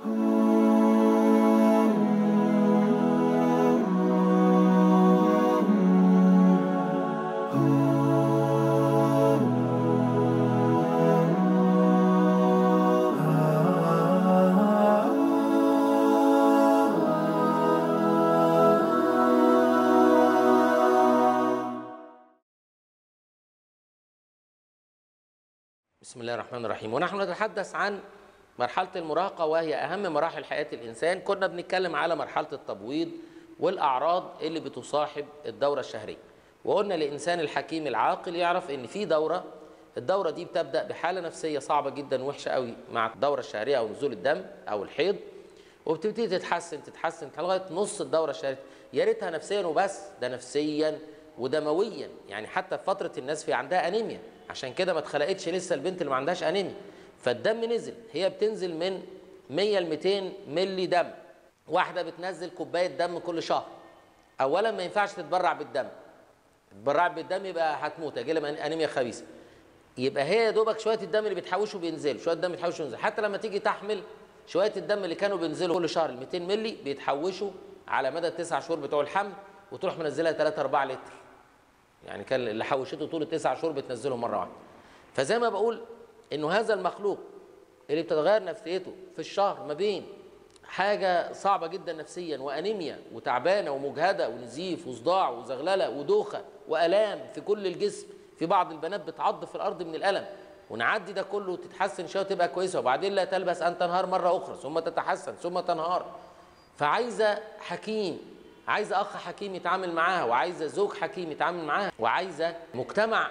بسم الله الرحمن الرحيم ونحن نتحدث عن مرحلة المراهقة وهي أهم مراحل حياة الإنسان كنا بنتكلم على مرحلة التبويض والأعراض اللي بتصاحب الدورة الشهرية وقلنا الإنسان الحكيم العاقل يعرف إن في دورة الدورة دي بتبدأ بحالة نفسية صعبة جدا وحشة قوي مع الدورة الشهرية أو نزول الدم أو الحيض وبتبتدي تتحسن تتحسن لغاية نص الدورة الشهرية يا ريتها نفسيا وبس ده نفسيا ودمويا يعني حتى في فترة الناس في عندها أنيميا عشان كده ما اتخلقتش لسه البنت اللي ما عندهاش أنيميا فالدم نزل هي بتنزل من 100 ل 200 ملي دم واحدة بتنزل كوباية دم كل شهر أولا ما ينفعش تتبرع بالدم تتبرع بالدم يبقى هتموت هيجي لها أنيميا خبيثة يبقى هي يا دوبك شويه الدم اللي بتحوشه بينزلوا شويه الدم بيتحوشوا بينزلوا حتى لما تيجي تحمل شويه الدم اللي كانوا بينزلوا كل شهر ال 200 مللي بيتحوشوا على مدى التسع شهور بتوع الحمل وتروح منزلها 3 4 لتر يعني كان اللي حوشته طول التسع شهور بتنزله مره واحده فزي ما بقول انه هذا المخلوق اللي بتتغير نفسيته في الشهر ما بين حاجة صعبة جدا نفسيا وأنيميا وتعبانة ومجهدة ونزيف وصداع وزغللة ودوخة وألام في كل الجسم في بعض البنات بتعض في الأرض من الألم ونعدي ده كله وتتحسن شوية وتبقى كويسة وبعدين لا تلبس أن تنهار مرة أخرى ثم تتحسن ثم تنهار فعايزة حكيم عايزة أخ حكيم يتعامل معاها وعايزة زوج حكيم يتعامل معاها وعايزة مجتمع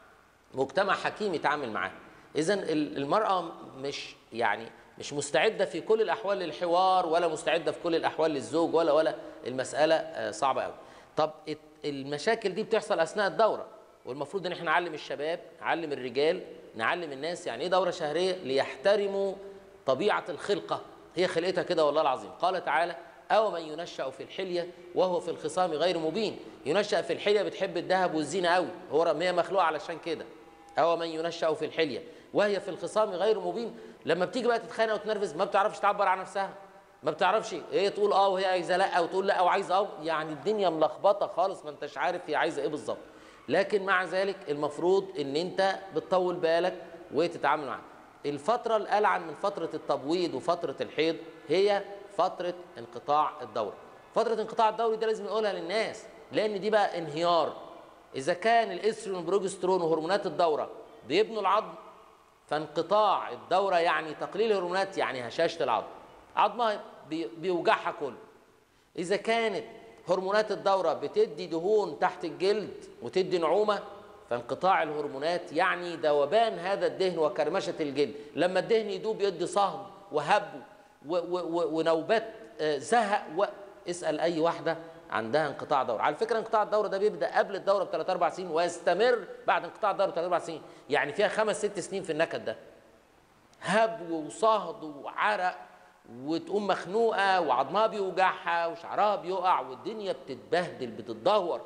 مجتمع حكيم يتعامل معاها إذا المرأة مش يعني مش مستعدة في كل الأحوال للحوار ولا مستعدة في كل الأحوال للزوج ولا ولا المسألة صعبة قوي طب المشاكل دي بتحصل أثناء الدورة والمفروض ان احنا نعلم الشباب نعلم الرجال نعلم الناس يعني ايه دوره شهريه ليحترموا طبيعه الخلقه هي خلقتها كده والله العظيم قال تعالى او من ينشا في الحليه وهو في الخصام غير مبين ينشا في الحليه بتحب الذهب والزينه قوي هو هي مخلوقه علشان كده او من ينشا في الحليه وهي في الخصام غير مبين لما بتيجي بقى تتخانق وتنرفز ما بتعرفش تعبر عن نفسها ما بتعرفش ايه تقول اه وهي عايزه لا وتقول لا وعايزه اه يعني الدنيا ملخبطه خالص ما انتش عارف هي عايزه ايه بالظبط لكن مع ذلك المفروض ان انت بتطول بالك وتتعامل معاه الفترة الألعن من فترة التبويض وفترة الحيض هي فترة انقطاع الدورة فترة انقطاع الدوري ده لازم نقولها للناس لأن دي بقى انهيار إذا كان الإستروجين والبروجسترون وهرمونات الدورة بيبنوا العظم فانقطاع الدورة يعني تقليل الهرمونات يعني هشاشة العظم عظمها بيوجعها كله إذا كانت هرمونات الدورة بتدي دهون تحت الجلد وتدي نعومة فانقطاع الهرمونات يعني ذوبان هذا الدهن وكرمشة الجلد لما الدهن يدوب يدي صهد وهب ونوبات زهق اسأل أي واحدة عندها انقطاع دورة على فكرة انقطاع الدورة ده بيبدأ قبل الدورة بثلاث أربع سنين ويستمر بعد انقطاع الدورة بثلاث أربع سنين يعني فيها خمس ست سنين في النكد ده هب وصهد وعرق وتقوم مخنوقه وعظمها بيوجعها وشعرها بيقع والدنيا بتتبهدل بتتدهور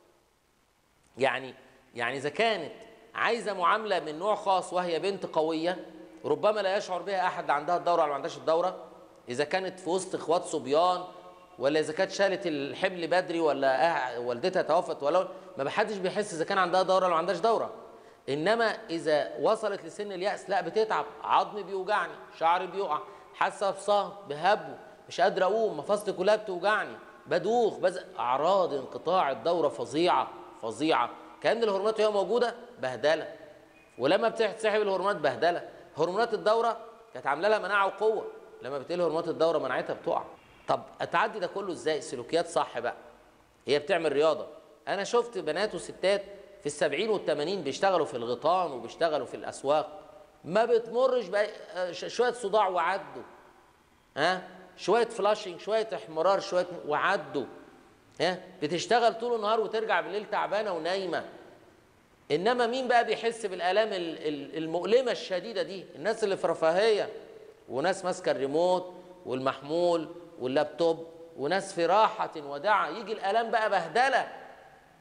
يعني يعني اذا كانت عايزه معامله من نوع خاص وهي بنت قويه ربما لا يشعر بها احد عندها الدوره ولا ما عندهاش الدوره اذا كانت في وسط اخوات صبيان ولا اذا كانت شالت الحمل بدري ولا والدتها توفت ولا ما حدش بيحس اذا كان عندها دوره ولا ما عندهاش دوره انما اذا وصلت لسن الياس لا بتتعب عظمي بيوجعني شعري بيقع حاسه بصهد بهبو مش قادر اقوم مفاصلي كلها بتوجعني بدوخ بز... اعراض انقطاع الدوره فظيعه فظيعه كان الهرمونات وهي موجوده بهدله ولما بتسحب الهرمونات بهدله هرمونات الدوره كانت عامله لها مناعه وقوه لما بتقل هرمونات الدوره مناعتها بتقع طب اتعدي ده كله ازاي سلوكيات صح بقى هي بتعمل رياضه انا شفت بنات وستات في السبعين والثمانين بيشتغلوا في الغيطان وبيشتغلوا في الاسواق ما بتمرش بقى شويه صداع وعدوا ها شويه فلاشنج شويه احمرار شويه وعدوا ها بتشتغل طول النهار وترجع بالليل تعبانه ونايمه انما مين بقى بيحس بالالام المؤلمه الشديده دي الناس اللي في رفاهيه وناس ماسكه الريموت والمحمول واللابتوب وناس في راحه ودعه يجي الالام بقى بهدله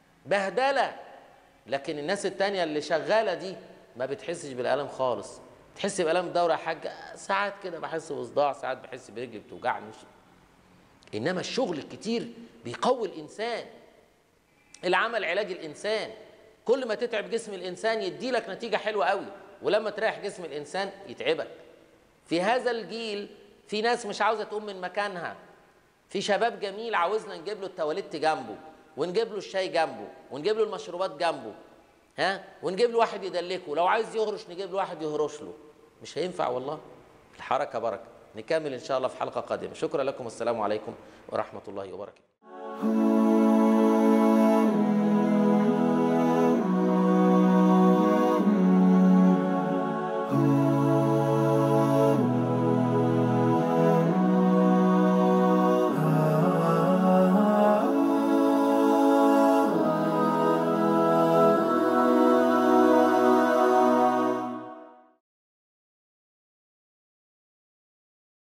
بهدله لكن الناس التانية اللي شغاله دي ما بتحسش بالالم خالص تحس بالام الدوره يا حاج ساعات كده بحس بصداع ساعات بحس برجلي بتوجعني انما الشغل الكتير بيقوي الانسان العمل علاج الانسان كل ما تتعب جسم الانسان يدي لك نتيجه حلوه قوي ولما تريح جسم الانسان يتعبك في هذا الجيل في ناس مش عاوزه تقوم من مكانها في شباب جميل عاوزنا نجيب له التواليت جنبه ونجيب له الشاي جنبه ونجيب له المشروبات جنبه ها ونجيب له واحد يدلكه لو عايز يهرش نجيب له واحد يهرش له مش هينفع والله الحركه بركه نكمل ان شاء الله في حلقه قادمه شكرا لكم والسلام عليكم ورحمه الله وبركاته